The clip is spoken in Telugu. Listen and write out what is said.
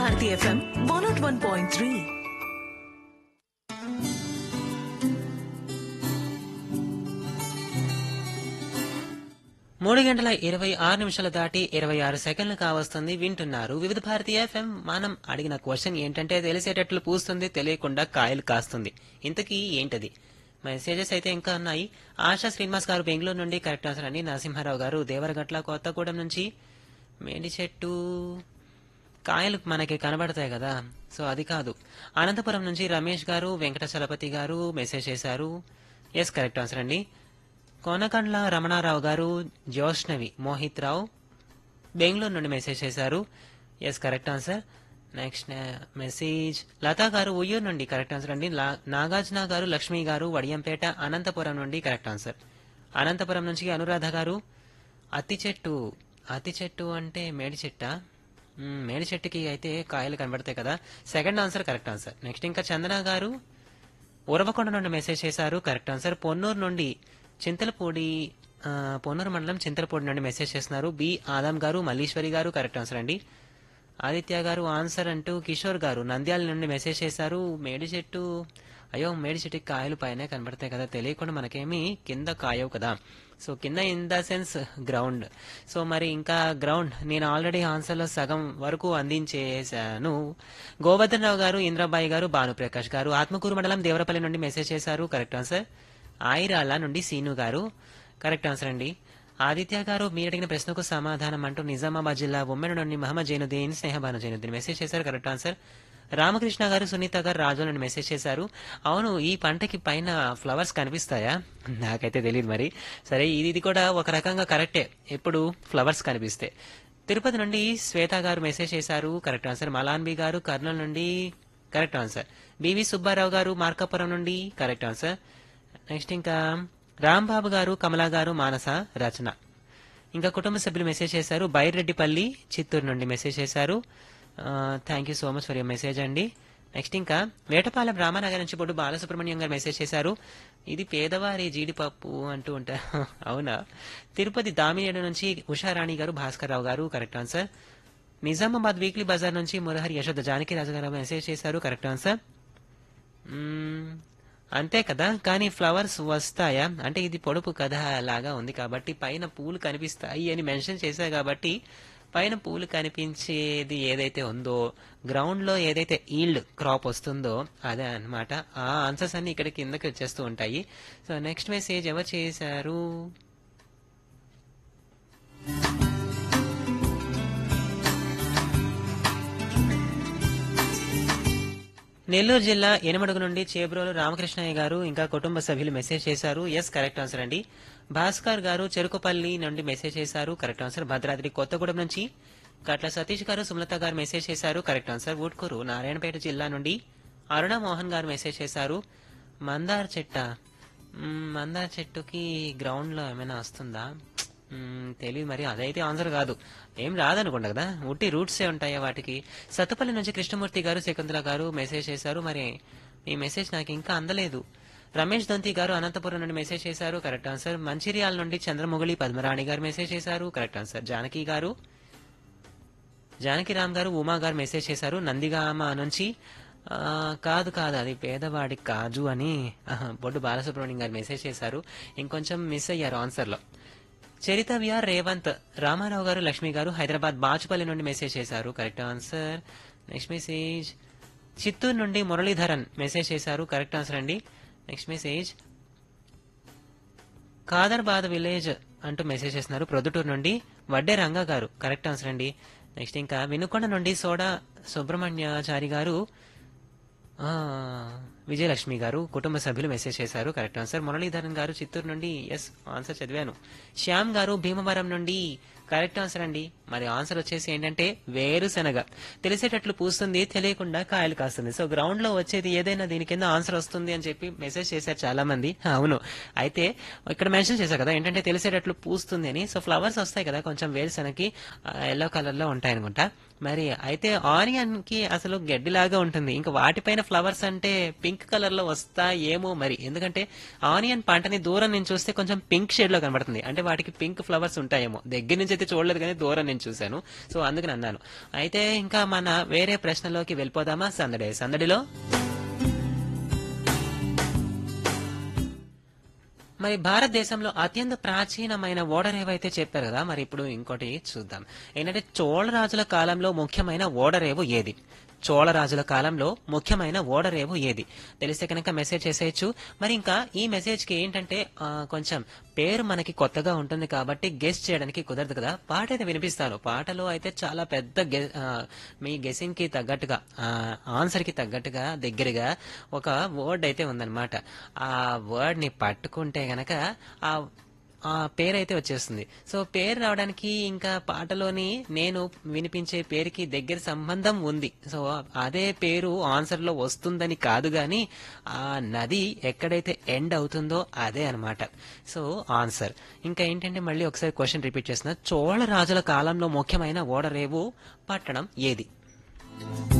Bharati FM one nought one point three మూడు గంటల ఇరవై ఆరు నిమిషాలు దాటి ఇరవై ఆరు సెకండ్లు కావస్తుంది వింటున్నారు వివిధ భారతి ఎఫ్ఎం మనం అడిగిన క్వశ్చన్ ఏంటంటే తెలిసేటట్లు పూస్తుంది తెలియకుండా కాయలు కాస్తుంది ఇంతకీ ఏంటది మెసేజెస్ అయితే ఇంకా ఉన్నాయి ఆశా శ్రీనివాస్ గారు బెంగళూరు నుండి కరెక్ట్ ఆన్సర్ అండి నరసింహారావు గారు దేవరగట్ల కొత్తగూడెం నుంచి మేడి చెట్టు కాయలు మనకి కనబడతాయి కదా సో అది కాదు అనంతపురం నుంచి రమేష్ గారు వెంకట చలపతి గారు మెసేజ్ చేశారు ఎస్ కరెక్ట్ ఆన్సర్ అండి కోనకండ్ల రమణారావు గారు జోష్నవి మోహిత్ రావు బెంగళూరు నుండి మెసేజ్ చేశారు yes correct answer next message Latha గారు ఉయ్యూరు నుండి కరెక్ట్ ఆన్సర్ అండి లా- నాగార్జున గారు లక్ష్మి గారు వడియంపేట అనంతపురం నుండి కరెక్ట్ ఆన్సర్ అనంతపురం నుంచి అనురాధ గారు అత్తి చెట్టు అత్తి చెట్టు అంటే మేడి చెట్టా మ్మ్, మేడి చెట్టుకి అయితే కాయలు కనబడతాయి కదా second answer correct answer next ఇంకా చందన గారు ఉరవకొండ నుండి మెసేజ్ చేశారు కరెక్ట్ ఆన్సర్ పొన్నూరు నుండి చింతలపూడి ఆ, పొన్నూరు మండలం చింతలపూడి నుండి మెసేజ్ చేస్తున్నారు బి ఆదం గారు మల్లీశ్వరి గారు కరెక్ట్ ఆన్సర్ అండి ఆదిత్య గారు ఆన్సర్ అంటూ కిషోర్ గారు నంద్యాల నుండి మెసేజ్ చేశారు మేడి చెట్టు అయ్యో మేడి చెట్టుకి కాయలు పైన కనబడతాయి కదా తెలియకుండా మనకేమి కింద కాయవు కదా సో కింద in the sense ground so మరి ఇంకా గ్రౌండ్ నేను ఆల్రెడీ ఆన్సర్లో సగం వరకు అందించేశాను గోవర్ధన్ రావు గారు ఇంద్రబాయి గారు భానుప్రకాష్ గారు ఆత్మకూరు మండలం దేవరపల్లి నుండి మెసేజ్ చేశారు కరెక్ట్ ఆన్సర్ ఆయిరాల నుండి సీను గారు కరెక్ట్ ఆన్సర్ అండి ఆదిత్య గారు మీరు అడిగిన ప్రశ్నకు సమాధానం అంటూ నిజామాబాద్ జిల్లా ఉమ్మెన నుండి మహమ్మద్ జైనుద్దీన్ స్నేహబాను జైనుద్దీన్ మెసేజ్ చేశారు కరెక్ట్ ఆన్సర్ రామకృష్ణ గారు సునీత గారు రాజు నుండి మెసేజ్ చేశారు అవును ఈ పంటకి పైన ఫ్లవర్స్ కనిపిస్తాయా నాకైతే తెలియదు మరి సరే ఇది ఇది కూడా ఒక రకంగా కరెక్టే ఎప్పుడు ఫ్లవర్స్ కనిపిస్తే తిరుపతి నుండి శ్వేత గారు మెసేజ్ చేశారు కరెక్ట్ ఆన్సర్ మలాన్బి గారు కర్నూలు నుండి కరెక్ట్ ఆన్సర్ బివి సుబ్బారావు గారు మార్కాపురం నుండి కరెక్ట్ ఆన్సర్ నెక్స్ట్ ఇంకా రాంబాబు గారు కమలా గారు మానస రచన ఇంకా కుటుంబ సభ్యులు మెసేజ్ చేశారు బైరెడ్డిపల్లి చిత్తూరు నుండి మెసేజ్ చేశారు thank you so much for your message అండి నెక్స్ట్ ఇంకా వేటపాలెం రామానగర్ నుంచి బొడ్డు బాలసుబ్రహ్మణ్యం గారు మెసేజ్ చేశారు ఇది పేదవారి జీడిపప్పు అంటూ ఉంటారు అవునా తిరుపతి దామినేడు నుంచి ఉషారాణి గారు భాస్కర్ రావు గారు correct answer Nizamabad weekly Bazar నుంచి మురహరి యశోద జానకి రాజు గారు మెసేజ్ చేశారు కరెక్ట్ ఆన్సర్ మ్మ్. అంతే కదా కానీ ఫ్లవర్స్ వస్తాయా అంటే ఇది పొడుపు కథ లాగా ఉంది కాబట్టి పైన పూలు కనిపిస్తాయి అని మెన్షన్ చేశా కాబట్టి పైన పూలు కనిపించేది ఏదైతే ఉందో గ్రౌండ్ లో ఏదైతే ఈల్డ్ క్రాప్ వస్తుందో అదే అన్నమాట ఆ ఆన్సర్స్ అన్ని ఇక్కడ కిందకి వచ్చేస్తూ ఉంటాయి సో నెక్స్ట్ మెసేజ్ ఎవరు చేశారు నెల్లూరు జిల్లా ఎనమడుగు నుండి చేబ్రోలు రామకృష్ణయ్య గారు ఇంకా కుటుంబ సభ్యులు మెసేజ్ చేశారు ఎస్ కరెక్ట్ ఆన్సర్ అండి భాస్కర్ గారు చెరుకుపల్లి నుండి మెసేజ్ చేశారు కరెక్ట్ ఆన్సర్ భద్రాద్రి కొత్తగూడెం నుంచి కట్ల సతీష్ గారు సుమలత గారు మెసేజ్ చేశారు కరెక్ట్ ఆన్సర్ ఊట్కూరు నారాయణపేట జిల్లా నుండి అరుణ మోహన్ గారు మెసేజ్ చేశారు మందార్ చెట్ట మ్మ్, మందార్ చెట్టుకి గ్రౌండ్ లో ఏమైనా వస్తుందా మ్మ్, తెలియదు మరి అదైతే ఆన్సర్ కాదు ఏం రాదనుకుంటా కదా ఉట్టి రూట్సే ఉంటాయా వాటికి సత్తుపల్లి నుంచి కృష్ణమూర్తి గారు శకుంతల గారు మెసేజ్ చేశారు మరి ఈ మెసేజ్ నాకు ఇంకా అందలేదు రమేష్ దంతి గారు అనంతపురం నుండి మెసేజ్ చేశారు కరెక్ట్ ఆన్సర్ మంచిర్యాల నుండి చంద్రముగిలి పద్మరాణి గారు మెసేజ్ చేశారు కరెక్ట్ ఆన్సర్ జానకి గారు జానకిరామ్ గారు ఉమా గారు మెసేజ్ చేశారు నందిగామ నుంచి ఆ, కాదు కాదు అది పేదవాడి కాజు అని ఆహా, బొడ్డు బాలసుబ్రహ్మణ్యం గారు మెసేజ్ చేశారు ఇంకొంచెం మిస్ అయ్యారు ఆన్సర్ లో చరిత విఆర్ రేవంత్ రామారావు గారు లక్ష్మి గారు హైదరాబాద్ బాచుపల్లి నుండి మెసేజ్ చేశారు correct answer next message Chittoor నుండి మురళీధరన్ మెసేజ్ చేశారు కరెక్ట్ ఆన్సర్ అండి నెక్స్ట్ మెసేజ్ కాదర్బాద్ విలేజ్ అంటూ మెసేజ్ చేస్తున్నారు ప్రొద్దుటూరు నుండి వడ్డే రంగా గారు కరెక్ట్ ఆన్సర్ అండి నెక్స్ట్ ఇంకా వినుకొండ నుండి సోడా సుబ్రహ్మణ్యాచారి గారు ఆ, విజయలక్ష్మి గారు కుటుంబ సభ్యులు మెసేజ్ చేశారు కరెక్ట్ ఆన్సర్ మురళీధరన్ గారు చిత్తూరు నుండి ఎస్ ఆన్సర్ చదివాను శ్యామ్ గారు భీమవరం నుండి కరెక్ట్ ఆన్సర్ అండి మరి ఆన్సర్ వచ్చేసి ఏంటంటే వేరుశనగ తెలిసేటట్లు పూస్తుంది తెలియకుండా కాయలు కాస్తుంది సో గ్రౌండ్ లో వచ్చేది ఏదైనా దీని కింద ఆన్సర్ వస్తుంది అని చెప్పి మెసేజ్ చేశారు చాలా మంది అవును అయితే ఇక్కడ మెన్షన్ చేశారు కదా ఏంటంటే తెలిసేటట్లు పూస్తుంది అని సో ఫ్లవర్స్ వస్తాయి కదా కొంచెం వేరుశనగకి ఎల్లో కలర్ లో ఉంటాయి అనుకుంటా మరి అయితే ఆనియన్ కి అసలు గడ్డిలాగా ఉంటుంది ఇంకా వాటిపైన ఫ్లవర్స్ అంటే పింక్ పింక్ కలర్ లో వస్తాయేమో మరి ఎందుకంటే ఆనియన్ పంటని దూరం నుంచి చూస్తే కొంచెం పింక్ షేడ్ లో కనబడుతుంది అంటే వాటికి పింక్ ఫ్లవర్స్ ఉంటాయేమో దగ్గర నుంచి అయితే చూడలేదు కానీ దూరం నుంచి చూశాను సో అందుకని అన్నాను అయితే ఇంకా మన వేరే ప్రశ్నలోకి వెళ్ళిపోదామా సందడి సందడిలో మరి భారతదేశంలో అత్యంత ప్రాచీనమైన ఓడర్ ఏవైతే చెప్పారు కదా మరి ఇప్పుడు ఇంకోటి చూద్దాం ఏంటంటే చోళరాజుల కాలంలో ముఖ్యమైన ఓడరేవు ఏది చోళరాజుల కాలంలో ముఖ్యమైన ఓడరేవు ఏది తెలిస్తే కనుక మెసేజ్ చేసేయచ్చు మరి ఇంకా ఈ మెసేజ్ కి ఏంటంటే ఆ, కొంచెం పేరు మనకి కొత్తగా ఉంటుంది కాబట్టి గెస్ చేయడానికి కుదరదు కదా పాట అయితే వినిపిస్తాను పాటలో అయితే చాలా పెద్ద గె- ఆ, మీ గెసింగ్ కి తగ్గట్టుగా ఆన్సర్ కి తగ్గట్టుగా దగ్గరగా ఒక వర్డ్ అయితే ఉందన్నమాట ఆ వర్డ్ ని పట్టుకుంటే గనక ఆ ఆ పేరు అయితే వచ్చేస్తుంది సో పేరు రావడానికి ఇంకా పాటలోని నేను వినిపించే పేరుకి దగ్గర సంబంధం ఉంది సో అదే పేరు ఆన్సర్ లో వస్తుందని కాదు గాని ఆ నది ఎక్కడైతే ఎండ్ అవుతుందో అదే అన్నమాట సో ఆన్సర్ ఇంకా ఏంటంటే మళ్ళీ ఒకసారి క్వశ్చన్ రిపీట్ చేస్తున్నా చోళ రాజుల కాలంలో ముఖ్యమైన ఓడరేవు పట్టణం ఏది